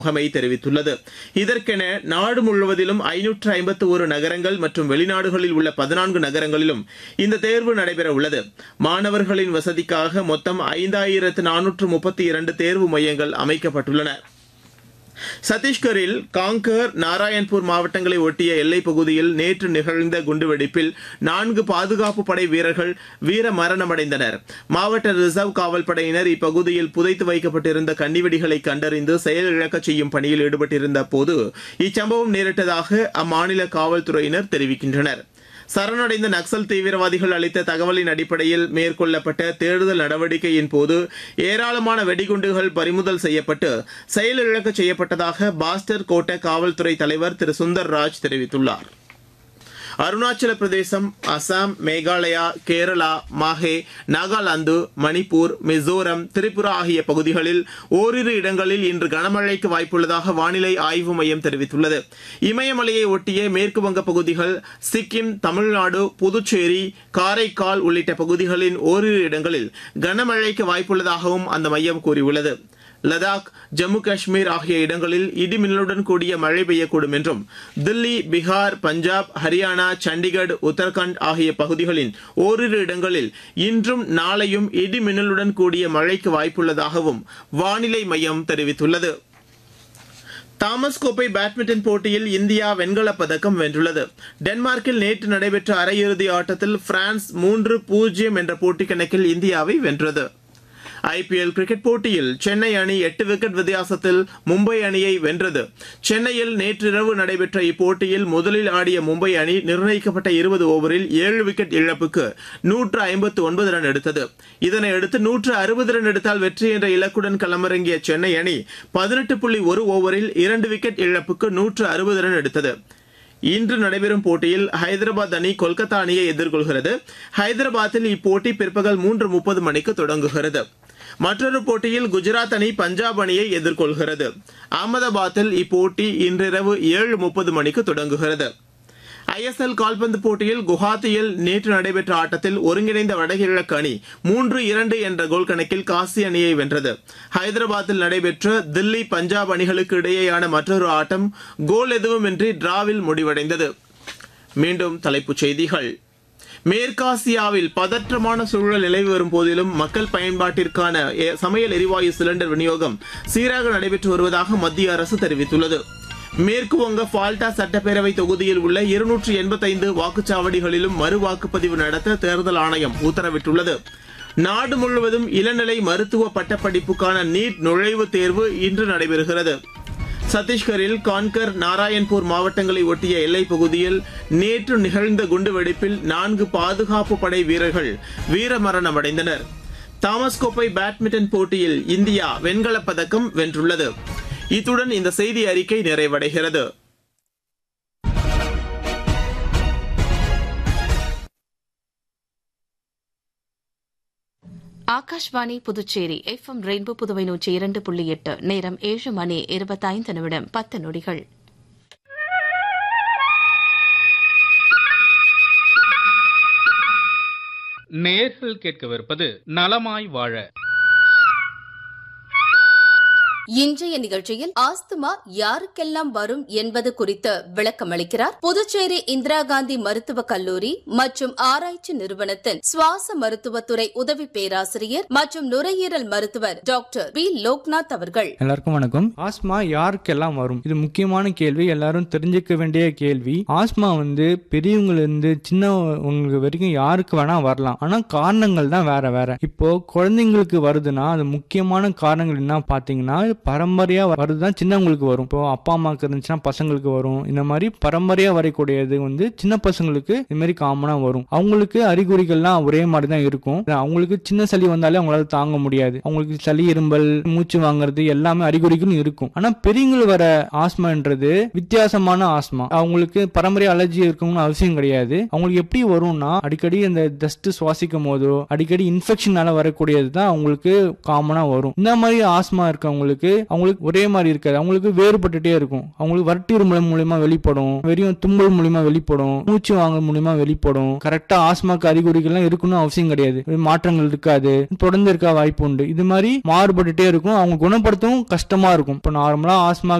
முகமை தெரிவித்துள்ளது இதற்கென நாடு முழுவதிலும் ஐநூற்று ஐம்பத்து ஒரு நகரங்கள் மற்றும் வெளிநாடுகளில் உள்ள பதினான்கு நகரங்களிலும் இந்த தேர்வு நடைபெற உள்ளது மாணவர்களின் வசதிக்காக மொத்தம் ஐந்தாயிரத்து நானூற்று முப்பத்தி இரண்டு தேர்வு மையங்கள் அமைக்கப்பட்டுள்ளன சத்தீஸ்கரில் காங்கர் நாராயண்பூர் மாவட்டங்களை ஒட்டிய எல்லைப் பகுதியில் நேற்று நிகழ்ந்த குண்டுவெடிப்பில் நான்கு பாதுகாப்பு படை வீரர்கள் வீர மரணமடைந்தனர் மாவட்ட ரிசர்வ் காவல் படையினர் இப்பகுதியில் புதைத்து வைக்கப்பட்டிருந்த கன்னிவெடிகளை கண்டறிந்து செயலிழக்கச் செய்யும் பணியில் ஈடுபட்டிருந்த போது இச்சம்பவம் நேரிட்டதாக அம்மாநில காவல்துறையினர் தெரிவிக்கின்றனர் சரணடைந்த நக்சல் தீவிரவாதிகள் அளித்த தகவலின் அடிப்படையில் மேற்கொள்ளப்பட்ட தேடுதல் நடவடிக்கையின் போது ஏராளமான வெடிகுண்டுகள் பறிமுதல் செய்யப்பட்டு செயலிழக்க செய்யப்பட்டதாக பாஸ்டர் கோட்ட காவல்துறை தலைவர் திரு சுந்தர் ராஜ் தெரிவித்துள்ளார் அருணாச்சல பிரதேசம் அசாம் மேகாலயா கேரளா மாஹே நாகாலாந்து மணிப்பூர் மிசோரம் திரிபுரா ஆகிய பகுதிகளில் ஓரிரு இடங்களில் இன்று கனமழைக்கு வாய்ப்புள்ளதாக வானிலை ஆய்வு மையம் தெரிவித்துள்ளது இமயமலையை ஒட்டிய மேற்கு வங்க பகுதிகள் சிக்கிம் தமிழ்நாடு புதுச்சேரி காரைக்கால் உள்ளிட்ட பகுதிகளின் ஓரிரு இடங்களில் கனமழைக்கு வாய்ப்புள்ளதாகவும் அந்த மையம் கூறியுள்ளது லடாக் ஜம்மு காஷ்மீர் ஆகிய இடங்களில் இடிமின்னலுடன் கூடிய மழை பெய்யக்கூடும் என்றும் தில்லி பீகார் பஞ்சாப் ஹரியானா சண்டிகர் உத்தரகாண்ட் ஆகிய பகுதிகளின் ஓரிரு இடங்களில் இன்றும் நாளையும் இடிமின்னலுடன் கூடிய மழைக்கு வாய்ப்புள்ளதாகவும் வானிலை மையம் தெரிவித்துள்ளது தாமஸ் கோப்பை பேட்மிண்டன் போட்டியில் இந்தியா வெண்கலப் பதக்கம் வென்றுள்ளது டென்மார்க்கில் நேற்று நடைபெற்ற அரையிறுதி ஆட்டத்தில் பிரான்ஸ் மூன்று பூஜ்ஜியம் என்ற போட்டி கணக்கில் இந்தியாவை வென்றது ஐபிஎல் கிரிக்கெட் போட்டியில் சென்னை அணி எட்டு விக்கெட் வித்தியாசத்தில் மும்பை அணியை வென்றது சென்னையில் நேற்றிரவு நடைபெற்ற இப்போட்டியில் முதலில் ஆடிய மும்பை அணி நிர்ணயிக்கப்பட்ட இருபது ஓவரில் ஏழு விக்கெட் இழப்புக்கு நூற்று ஐம்பத்து ஒன்பது ரன் எடுத்தது இதனையடுத்து நூற்று அறுபது ரன் எடுத்தால் வெற்றி என்ற இலக்குடன் களமிறங்கிய சென்னை அணி பதினெட்டு புள்ளி ஒரு ஓவரில் இரண்டு விக்கெட் இழப்புக்கு நூற்று அறுபது ரன் எடுத்தது இன்று நடைபெறும் போட்டியில் ஹைதராபாத் அணி கொல்கத்தா அணியை எதிர்கொள்கிறது ஹைதராபாத்தில் இப்போட்டி பிற்பகல் மூன்று முப்பது மணிக்கு தொடங்குகிறது மற்றொரு போட்டியில் குஜராத் அணி பஞ்சாப் அணியை எதிர்கொள்கிறது அகமதாபாத்தில் இப்போட்டி இன்றிரவு ஏழு முப்பது மணிக்கு தொடங்குகிறது ஐஎஸ்எல் கால்பந்து போட்டியில் குவஹாத்தியில் நேற்று நடைபெற்ற ஆட்டத்தில் ஒருங்கிணைந்த வடகிழக்கு அணி மூன்று இரண்டு என்ற கோல் கணக்கில் காசி அணியை வென்றது ஹைதராபாத்தில் நடைபெற்ற தில்லி பஞ்சாப் அணிகளுக்கு இடையேயான மற்றொரு ஆட்டம் கோல் எதுவுமின்றி டிராவில் முடிவடைந்தது மீண்டும் தலைப்புச் செய்திகள் மேற்காசியாவில் பதற்றமான சூழல் நிலவி வரும் போதிலும் மக்கள் பயன்பாட்டிற்கான எ- சமையல் எரிவாயு சிலிண்டர் விநியோகம் சீராக நடைபெற்று வருவதாக மத்திய அரசு தெரிவித்துள்ளது மேற்கு வங்க ஃபால்டா சட்டப்பேரவை தொகுதியில் உள்ள இருநூற்று எண்பத்தைந்து வாக்குச்சாவடிகளிலும் மறு வாக்குப்பதிவு நடத்த தேர்தல் ஆணையம் உத்தரவிட்டுள்ளது நாடு முழுவதும் இளநிலை மருத்துவ பட்டப்படிப்புக்கான நீட் நுழைவுத் தேர்வு இன்று நடைபெறுகிறது சத்தீஸ்கரில் கான்கர் நாராயண்பூர் மாவட்டங்களை ஒட்டிய எல்லைப் பகுதியில் நேற்று நிகழ்ந்த குண்டுவெடிப்பில் நான்கு பாதுகாப்பு படை வீரர்கள் வீரமரணமடைந்தனர் தாமஸ் கோப்பை பேட்மிண்டன் போட்டியில் இந்தியா வெண்கலப் பதக்கம் வென்றுள்ளது இத்துடன் இந்த செய்தி அறிக்கை நிறைவடைகிறது ஆகாஷ்வாணி புதுச்சேரி எஃப்எம் ரெயின்போ புதுவை நூற்றி இரண்டு புள்ளி எட்டு நேரம் ஏழு மணி இருபத்தைந்து நிமிடம் பத்து நொடிகள் நேர்கள் கேட்கவிருப்பது நலமாய் வாழ இன்றைய நிகழ்ச்சியில் ஆஸ்துமா யாருக்கெல்லாம் வரும் என்பது குறித்து விளக்கமளிக்கிறார் புதுச்சேரி இந்திரா காந்தி மருத்துவக் கல்லூரி மற்றும் ஆராய்ச்சி நிறுவனத்தின் சுவாச மருத்துவத்துறை உதவி பேராசிரியர் மற்றும் நுரையீரல் மருத்துவர் டாக்டர் பி லோக்நாத் அவர்கள் எல்லாருக்கும் வணக்கம் ஆஸ்மா யாருக்கெல்லாம் வரும் இது முக்கியமான கேள்வி எல்லாரும் தெரிஞ்சுக்க வேண்டிய கேள்வி ஆஸ்மா வந்து பெரியவங்கல இருந்து சின்னவங்களுக்கு வரைக்கும் யாருக்கு வேணா வரலாம் ஆனா காரணங்கள் தான் வேற வேற இப்போ குழந்தைங்களுக்கு வருதுன்னா அது முக்கியமான காரணங்கள் என்ன பாத்தீங்கன்னா பரம்பரையா வருதுதான் சின்னவங்களுக்கு வரும் இப்போ அப்பா அம்மாவுக்கு இருந்துச்சுன்னா பசங்களுக்கு வரும் இந்த மாதிரி பரம்பரையா வரக்கூடியது வந்து சின்ன பசங்களுக்கு இது மாதிரி காமனா வரும் அவங்களுக்கு அறிகுறிகள்லாம் ஒரே மாதிரி தான் இருக்கும் அவங்களுக்கு சின்ன சளி வந்தாலே அவங்களால தாங்க முடியாது அவங்களுக்கு சளி இரும்பல் மூச்சு வாங்குறது எல்லாமே அறிகுறிகளும் இருக்கும் ஆனா பெரியவங்களுக்கு வர ஆஸ்மான்றது வித்தியாசமான ஆஸ்மா அவங்களுக்கு பரம்பரை அலர்ஜி இருக்கணும்னு அவசியம் கிடையாது அவங்களுக்கு எப்படி வரும்னா அடிக்கடி இந்த டஸ்ட் சுவாசிக்கும் போதோ அடிக்கடி இன்ஃபெக்ஷனால வரக்கூடியது தான் அவங்களுக்கு காமனா வரும் இந்த மாதிரி ஆஸ்மா இருக்கவங்களுக்கு உள்ளவங்களுக்கு அவங்களுக்கு ஒரே மாதிரி இருக்காது அவங்களுக்கு வேறுபட்டுட்டே இருக்கும் அவங்களுக்கு வறட்டு இருமல் மூலியமா வெளிப்படும் வெறும் தும்மல் மூலியமா வெளிப்படும் மூச்சு வாங்க மூலியமா வெளிப்படும் கரெக்டா ஆஸ்மாக்கு அறிகுறிகள்லாம் இருக்கணும் அவசியம் கிடையாது மாற்றங்கள் இருக்காது தொடர்ந்து இருக்க வாய்ப்பு உண்டு இது மாதிரி மாறுபட்டுட்டே இருக்கும் அவங்க குணப்படுத்தவும் கஷ்டமா இருக்கும் இப்போ நார்மலா ஆஸ்மா